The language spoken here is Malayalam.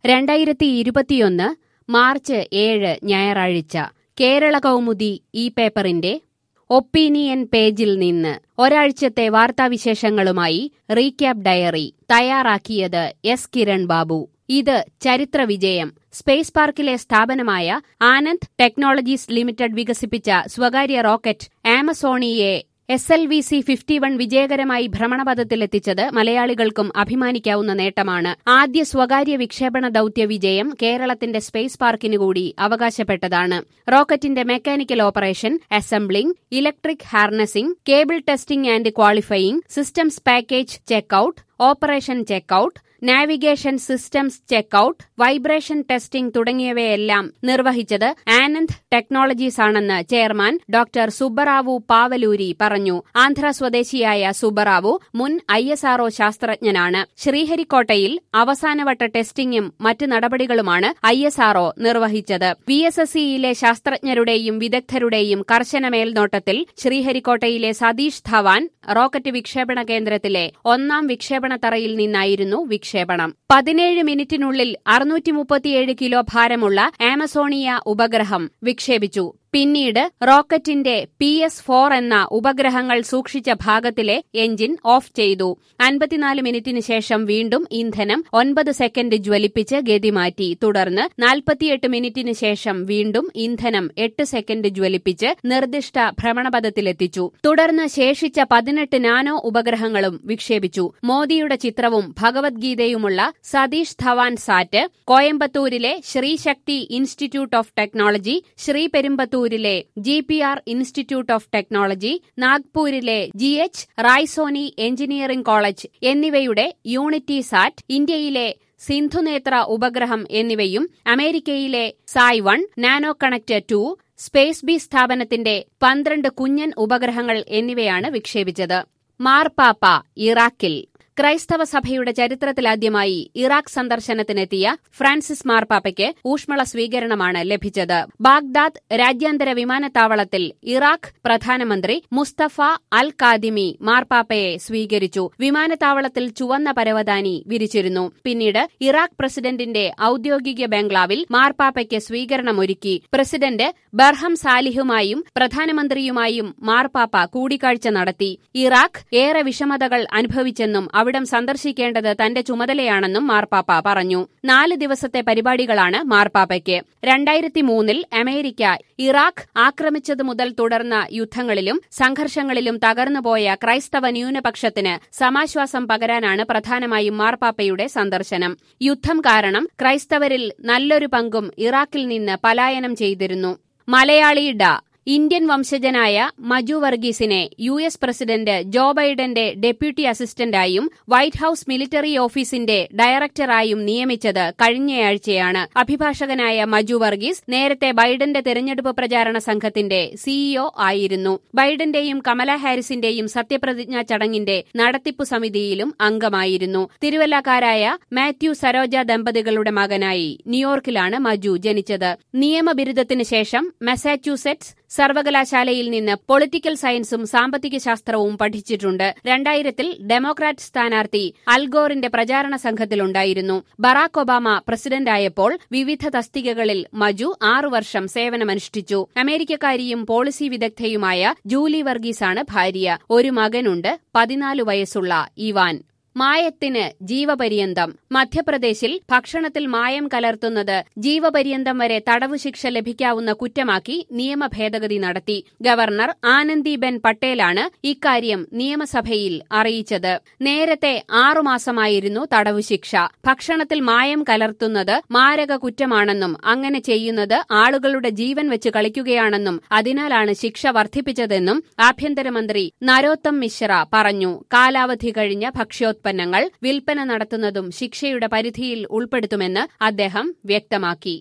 രണ്ടായിരത്തി ഇരുപത്തിയൊന്ന് മാർച്ച് ഏഴ് ഞായറാഴ്ച കേരള കൗമുദി ഈ പേപ്പറിന്റെ ഒപ്പീനിയൻ പേജിൽ നിന്ന് ഒരാഴ്ചത്തെ വാർത്താവിശേഷങ്ങളുമായി റീക്യാപ്പ് ഡയറി തയ്യാറാക്കിയത് എസ് കിരൺ ബാബു ഇത് ചരിത്ര വിജയം സ്പേസ് പാർക്കിലെ സ്ഥാപനമായ ആനന്ദ് ടെക്നോളജീസ് ലിമിറ്റഡ് വികസിപ്പിച്ച സ്വകാര്യ റോക്കറ്റ് ആമസോണിയെ S L V C fifty one വിജയകരമായി ഭ്രമണപഥത്തിലെത്തിച്ചത് മലയാളികൾക്കും അഭിമാനിക്കാവുന്ന നേട്ടമാണ് ആദ്യ സ്വകാര്യ വിക്ഷേപണ ദൌത്യ വിജയം കേരളത്തിന്റെ സ്പേസ് പാർക്കിനു കൂടി അവകാശപ്പെട്ടതാണ് റോക്കറ്റിന്റെ mechanical operation assembling electric harnessing cable testing and qualifying systems package checkout operation checkout navigation systems checkout vibration testing തുടങ്ങിയവയെല്ലാം നിർവഹിച്ചത് ആനന്ദ് ടെക്നോളജീസ് ആണെന്ന് ചെയർമാൻ ഡോക്ടർ സുബ്ബറാവു പാവലൂരി പറഞ്ഞു ആന്ധ്ര സ്വദേശിയായ സുബ്ബറാവു മുൻ ഐ എസ് ആർഒ ശാസ്ത്രജ്ഞനാണ് ശ്രീഹരിക്കോട്ടയിൽ അവസാനവട്ട ടെസ്റ്റിംഗും മറ്റ് നടപടികളുമാണ് ഐ എസ് ആർഒ നിർവഹിച്ചത് വി എസ് എസ് സിയിലെ ശാസ്ത്രജ്ഞരുടെയും വിദഗ്ധരുടെയും കർശന മേൽനോട്ടത്തിൽ ശ്രീഹരിക്കോട്ടയിലെ സതീഷ് ധവാൻ റോക്കറ്റ് വിക്ഷേപണ കേന്ദ്രത്തിലെ ഒന്നാം വിക്ഷേപണ തറയിൽ നിന്നായിരുന്നു വിക്ഷേപണം പതിനേഴ് മിനിറ്റിനുള്ളിൽ അറുന്നൂറ്റി മുപ്പത്തിയേഴ് കിലോ ഭാരമുള്ള ആമസോണിയ ഉപഗ്രഹം വിക്ഷേപിച്ചു പിന്നീട് റോക്കറ്റിന്റെ പി എസ് ഫോർ എന്ന ഉപഗ്രഹങ്ങൾ സൂക്ഷിച്ച ഭാഗത്തിലെ എഞ്ചിൻ ഓഫ് ചെയ്തു അൻപത്തിനാല് മിനിറ്റിന് ശേഷം വീണ്ടും ഇന്ധനം ഒൻപത് സെക്കൻഡ് ജ്വലിപ്പിച്ച് ഗതിമാറ്റി തുടർന്ന് നാൽപ്പത്തിയെട്ട് മിനിറ്റിന് ശേഷം വീണ്ടും ഇന്ധനം എട്ട് സെക്കൻഡ് ജ്വലിപ്പിച്ച് നിർദ്ദിഷ്ട ഭ്രമണപഥത്തിലെത്തിച്ചു തുടർന്ന് ശേഷിച്ച പതിനെട്ട് നാനോ ഉപഗ്രഹങ്ങളും വിക്ഷേപിച്ചു മോദിയുടെ ചിത്രവും ഭഗവത്ഗീതയുമുള്ള സതീഷ് ധവാൻ സാറ്റ് കോയമ്പത്തൂരിലെ Srishakti institute of technology Sriperumbudur നാഗ്പൂരിലെ G P R institute of technology നാഗ്പൂരിലെ G H Raisoni engineering college എന്നിവയുടെ യൂണിറ്റി സാറ്റ് ഇന്ത്യയിലെ സിന്ധുനേത്ര ഉപഗ്രഹം എന്നിവയും അമേരിക്കയിലെ Sai one nano connect two space B സ്ഥാപനത്തിന്റെ പന്ത്രണ്ട് കുഞ്ഞൻ ഉപഗ്രഹങ്ങൾ എന്നിവയാണ് വിക്ഷേപിച്ചത് മാർപ്പാപ്പ ഇറാഖിൽ ക്രൈസ്തവ സഭയുടെ ചരിത്രത്തിലാദ്യമായി ഇറാഖ് സന്ദർശനത്തിനെത്തിയ ഫ്രാൻസിസ് മാർപ്പാപ്പയ്ക്ക് ഊഷ്മള സ്വീകരണമാണ് ലഭിച്ചത് ബാഗ്ദാദ് രാജ്യാന്തര വിമാനത്താവളത്തിൽ ഇറാഖ് പ്രധാനമന്ത്രി മുസ്തഫ അൽ കാദിമി മാർപ്പാപ്പയെ സ്വീകരിച്ചു വിമാനത്താവളത്തിൽ ചുവന്ന പരവതാനി വിരിച്ചിരുന്നു പിന്നീട് ഇറാഖ് പ്രസിഡന്റിന്റെ ഔദ്യോഗിക ബംഗ്ലാവിൽ മാർപ്പാപ്പയ്ക്ക് സ്വീകരണമൊരുക്കി പ്രസിഡന്റ് ബർഹം സാലിഹുമായും പ്രധാനമന്ത്രിയുമായും മാർപ്പാപ്പ കൂടിക്കാഴ്ച നടത്തി ഇറാഖ് ഏറെ വിഷമതകൾ അനുഭവിച്ചെന്നും അവിടം സന്ദർശിക്കേണ്ടത് തന്റെ ചുമതലയാണെന്നും മാർപ്പാപ്പ പറഞ്ഞു നാല് ദിവസത്തെ പരിപാടികളാണ് മാർപ്പാപ്പയ്ക്ക് രണ്ടായിരത്തി മൂന്നിൽ അമേരിക്ക ഇറാഖ് ആക്രമിച്ചതു മുതൽ തുടർന്ന യുദ്ധങ്ങളിലും സംഘർഷങ്ങളിലും തകർന്നുപോയ ക്രൈസ്തവ ന്യൂനപക്ഷത്തിന് സമാശ്വാസം പകരാനാണ് പ്രധാനമായും മാർപ്പാപ്പയുടെ സന്ദർശനം യുദ്ധം കാരണം ക്രൈസ്തവരിൽ നല്ലൊരു പങ്കും ഇറാഖിൽ നിന്ന് പലായനം ചെയ്തിരുന്നു മലയാളി ഡ ഇന്ത്യൻ വംശജനായ മജു വർഗീസിനെ യു എസ് പ്രസിഡന്റ് ജോ ബൈഡന്റെ ഡെപ്യൂട്ടി അസിസ്റ്റന്റായും വൈറ്റ് ഹൌസ് മിലിറ്ററി ഓഫീസിന്റെ ഡയറക്ടറായും നിയമിച്ചത് കഴിഞ്ഞയാഴ്ചയാണ് അഭിഭാഷകനായ മജു വർഗീസ് നേരത്തെ ബൈഡന്റെ തെരഞ്ഞെടുപ്പ് പ്രചാരണ സംഘത്തിന്റെ സിഇഒ ആയിരുന്നു ബൈഡന്റെയും കമല ഹാരിസിന്റെയും സത്യപ്രതിജ്ഞാ ചടങ്ങിന്റെ നടത്തിപ്പു സമിതിയിലും അംഗമായിരുന്നു തിരുവല്ലക്കാരായ മാത്യു സരോജ ദമ്പതികളുടെ മകനായി ന്യൂയോർക്കിലാണ് മജു ജനിച്ചത് നിയമബിരുദത്തിന് ശേഷം മസാച്യൂസെറ്റ്സ് സർവകലാശാലയിൽ നിന്ന് പൊളിറ്റിക്കൽ സയൻസും സാമ്പത്തിക ശാസ്ത്രവും പഠിച്ചിട്ടുണ്ട് രണ്ടായിരത്തിൽ ഡെമോക്രാറ്റ് സ്ഥാനാർത്ഥി അൽഗോറിന്റെ പ്രചാരണ സംഘത്തിലുണ്ടായിരുന്നു ബറാക് ഒബാമ പ്രസിഡന്റായപ്പോൾ വിവിധ തസ്തികകളിൽ മജു ആറു വർഷം സേവനമനുഷ്ഠിച്ചു അമേരിക്കക്കാരിയും പോളിസി വിദഗ്ധയുമായ ജൂലി വർഗീസാണ് ഭാര്യ ഒരു മകനുണ്ട് പതിനാല് വയസ്സുള്ള ഇവാൻ മായത്തിന് ജീവപര്യന്തം മധ്യപ്രദേശിൽ ഭക്ഷണത്തിൽ മായം കലർത്തുന്നത് ജീവപര്യന്തം വരെ തടവു ശിക്ഷ ലഭിക്കാവുന്ന കുറ്റമാക്കി നിയമ ഭേദഗതി നടത്തി ഗവർണർ ആനന്ദിബെൻ പട്ടേലാണ് ഇക്കാര്യം നിയമസഭയിൽ അറിയിച്ചത് നേരത്തെ ആറുമാസമായിരുന്നു തടവു ശിക്ഷ ഭക്ഷണത്തിൽ മായം കലർത്തുന്നത് മാരക കുറ്റമാണെന്നും അങ്ങനെ ചെയ്യുന്നത് ആളുകളുടെ ജീവൻ വെച്ച് കളിക്കുകയാണെന്നും അതിനാലാണ് ശിക്ഷ വർദ്ധിപ്പിച്ചതെന്നും ആഭ്യന്തരമന്ത്രി നരോത്തം മിശ്ര പറഞ്ഞു കാലാവധി കഴിഞ്ഞ ഭക്ഷ്യോത്പന്ന ഉൽപ്പന്നങ്ങൾ വിൽപ്പന നടത്തുന്നതും ശിക്ഷയുടെ പരിധിയിൽ ഉൾപ്പെടുത്തുമെന്ന് അദ്ദേഹം വ്യക്തമാക്കി